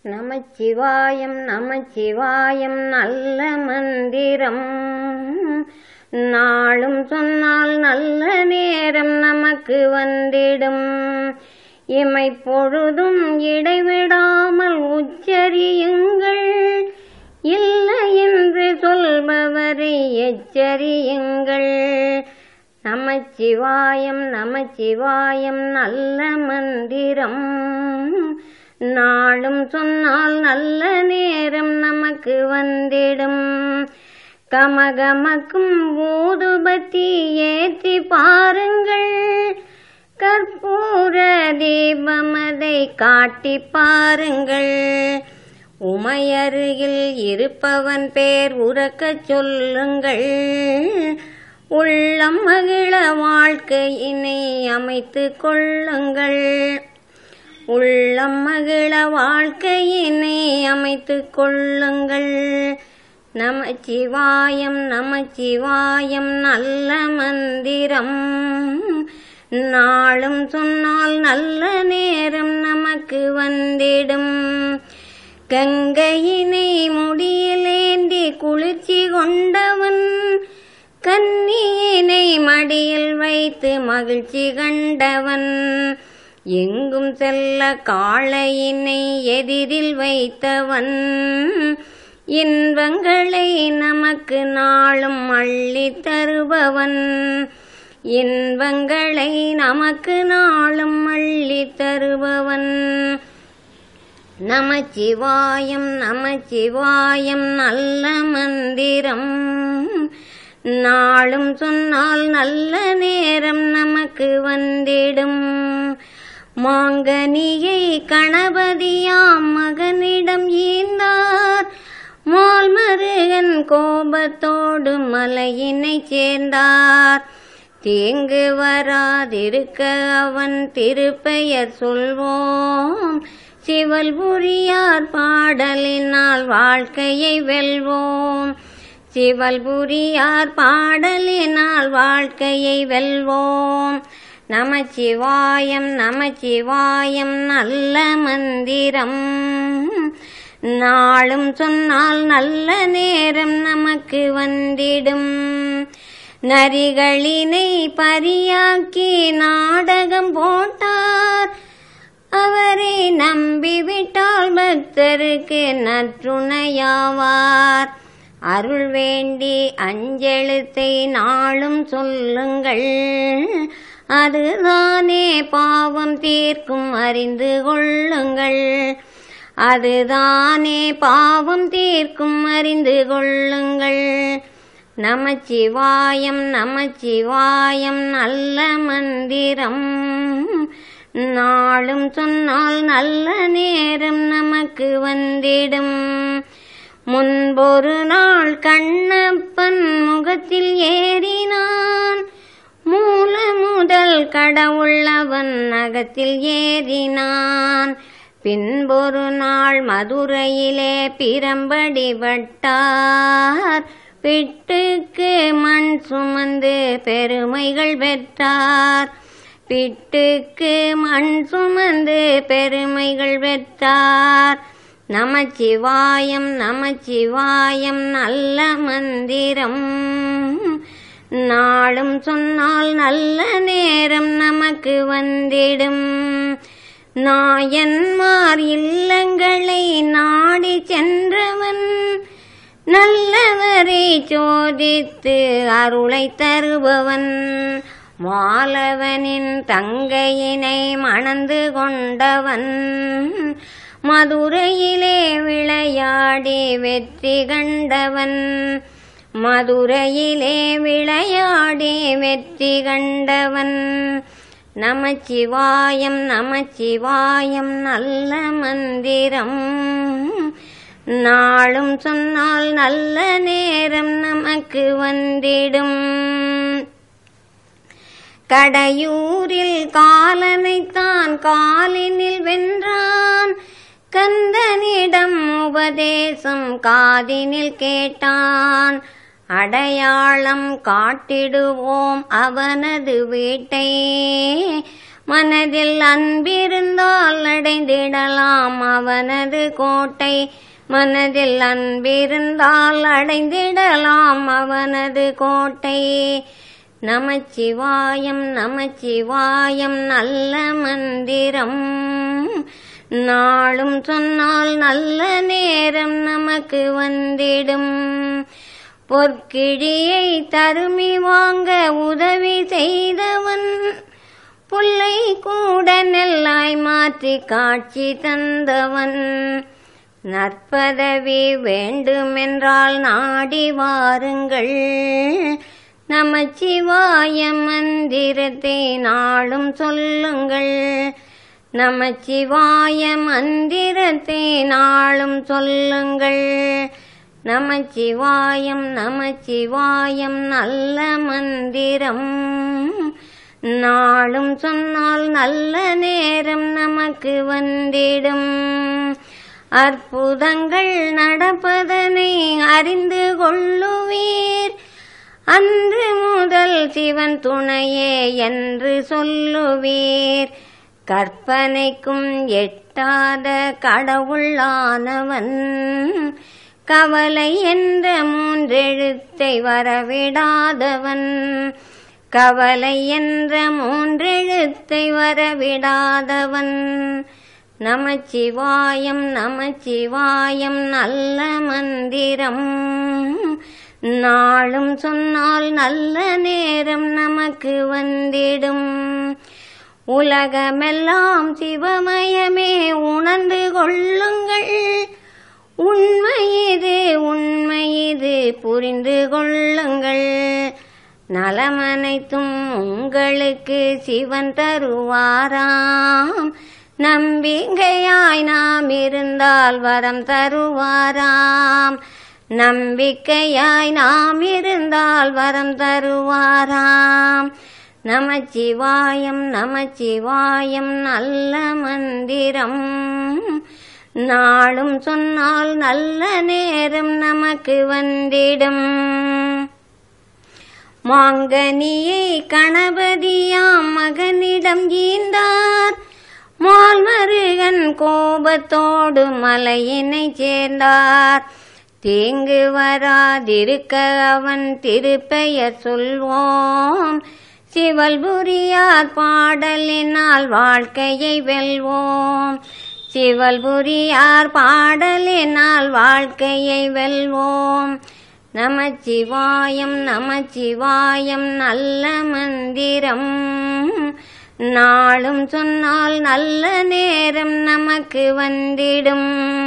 நமச்சிவாயம் நமச்சிவாயம் நல்ல மந்திரம் நாளும் சொன்னால் நல்ல நேரம் நமக்கு வந்திடும் இமை பொழுதும் இடைவிடாமல் உச்சரியுங்கள் இல்லை என்று சொல்பவரை எச்சரியுங்கள் நமச்சிவாயம் நமச்சிவாயம் நல்ல மந்திரம் நாளும் சொன்னால் நல்ல நேரம் நமக்கு வந்திடும் கமகமக்கும் ஊதுபத்தி ஏற்றி பாருங்கள் கற்பூர தீபமதை காட்டி பாருங்கள் உமையருகில் இருப்பவன் பேர் உறக்கச் சொல்லுங்கள் உள்ளம் மகிழ வாழ்க்கையினை அமைத்துக் கொள்ளுங்கள் உள்ளம் மகிழ வாழ்க்கையினை அமைத்துக் கொள்ளுங்கள் நமச்சிவாயம் நமச்சிவாயம் நல்ல மந்திரம் நாளும் சொன்னால் நல்ல நேரம் நமக்கு வந்திடும் கங்கையினை முடியிலேந்தி குளிர்ச்சி கொண்டவன் கன்னியினை மடியில் வைத்து மகிழ்ச்சி கண்டவன் எங்கும் செல்ல காளையினை எதிரில் வைத்தவன் இன்பங்களை நமக்கு நாளும் அள்ளி தருபவன் இன்பங்களை நமக்கு நாளும் அள்ளி தருபவன் நமச்சிவாயம் நமச்சிவாயம் நல்ல மந்திரம் நாளும் சொன்னால் நல்ல நேரம் நமக்கு வந்திடும் மாங்கனியை கணபதியாம் மகனிடம் ஈந்தார் மால்மருகன் கோபத்தோடு மலையினை சேர்ந்தார் தீங்கு வராதிருக்க அவன் திருப்பெயர் சொல்வோம் சிவல்புரியார் பாடலினால் வாழ்க்கையை வெல்வோம் சிவல்புரியார் பாடலினால் வாழ்க்கையை வெல்வோம் நமச்சிவாயம் நமச்சிவாயம் நல்ல மந்திரம் நாளும் சொன்னால் நல்ல நேரம் நமக்கு வந்திடும் நரிகளினை பரியாக்கி நாடகம் போட்டார் அவரை நம்பிவிட்டால் பக்தருக்கு நற்றுணையாவார் அருள் வேண்டி அஞ்செழுத்தை நாளும் சொல்லுங்கள் அதுதானே பாவம் தீர்க்கும் அறிந்து கொள்ளுங்கள் அதுதானே பாவம் தீர்க்கும் அறிந்து கொள்ளுங்கள் நமச்சிவாயம் நமச்சிவாயம் நல்ல மந்திரம் நாளும் சொன்னால் நல்ல நேரம் நமக்கு வந்திடும் முன்பொரு நாள் கண்ணப்பன் முகத்தில் ஏறினான் மூல முதல் கடவுள்ளவன் நகத்தில் ஏறினான் பின்பொரு நாள் மதுரையிலே பிரம்படி பட்டார் பிட்டுக்கு மண் சுமந்து பெருமைகள் பெற்றார் பிட்டுக்கு மண் சுமந்து பெருமைகள் பெற்றார் நமச்சிவாயம் நமச்சிவாயம் நல்ல மந்திரம் நாளும் சொன்னால் நல்ல நேரம் நமக்கு வந்திடும் நாயன்மார் இல்லங்களை நாடி சென்றவன் நல்லவரை சோதித்து அருளை தருபவன் மாலவனின் தங்கையினை மணந்து கொண்டவன் மதுரையிலே விளையாடி வெற்றி கண்டவன் மதுரையிலே விளையாடி வெற்றி கண்டவன் நமச்சிவாயம் நமச்சிவாயம் நல்ல மந்திரம் நாளும் சொன்னால் நல்ல நேரம் நமக்கு வந்திடும் கடையூரில் காலனைத்தான் காலினில் வென்றான் கந்தனிடம் உபதேசம் காதினில் கேட்டான் அடையாளம் காட்டிடுவோம் அவனது வீட்டை மனதில் அன்பிருந்தால் அடைந்திடலாம் அவனது கோட்டை மனதில் அன்பிருந்தால் அடைந்திடலாம் அவனது கோட்டை நமச்சிவாயம் நமச்சிவாயம் நல்ல மந்திரம் நாளும் சொன்னால் நல்ல நேரம் நமக்கு வந்திடும் பொற்கிழியை தருமி வாங்க உதவி செய்தவன் புல்லை கூட நெல்லாய் மாற்றி காட்சி தந்தவன் நற்பதவி வேண்டுமென்றால் நாடி வாருங்கள் நமச்சிவாய மந்திரத்தை நாளும் சொல்லுங்கள் நமச்சிவாய மந்திரத்தை நாளும் சொல்லுங்கள் நமச்சிவாயம் நமச்சிவாயம் நல்ல மந்திரம் நாளும் சொன்னால் நல்ல நேரம் நமக்கு வந்திடும் அற்புதங்கள் நடப்பதனை அறிந்து கொள்ளுவீர் அன்று முதல் சிவன் துணையே என்று சொல்லுவீர் கற்பனைக்கும் எட்டாத கடவுளானவன் கவலை என்ற மூன்றெழுத்தை வரவிடாதவன் கவலை என்ற மூன்றெழுத்தை வரவிடாதவன் நமச்சிவாயம் நமச்சிவாயம் நல்ல மந்திரம் நாளும் சொன்னால் நல்ல நேரம் நமக்கு வந்திடும் உலகமெல்லாம் சிவமயமே உணர்ந்து கொள்ளுங்கள் உண்மை இது உண்மை இது புரிந்து கொள்ளுங்கள் நலமனைத்தும் உங்களுக்கு சிவன் தருவாராம் நம்பிக்கையாய் நாம் இருந்தால் வரம் தருவாராம் நம்பிக்கையாய் நாம் இருந்தால் வரம் தருவாராம் நமச்சிவாயம் நமச்சிவாயம் நல்ல மந்திரம் நாளும் சொன்னால் நல்ல நேரம் நமக்கு வந்திடும் மாங்கனியை கணபதியாம் மகனிடம் ஈந்தார் மால்மருகன் கோபத்தோடு மலையினை சேர்ந்தார் தீங்கு வராதிருக்க அவன் திருப்பெயர் சொல்வோம் சிவல்புரியார் பாடலினால் வாழ்க்கையை வெல்வோம் சிவல்புரியார் பாடலினால் வாழ்க்கையை வெல்வோம் நமச்சிவாயம் நமச்சிவாயம் நல்ல மந்திரம் நாளும் சொன்னால் நல்ல நேரம் நமக்கு வந்திடும்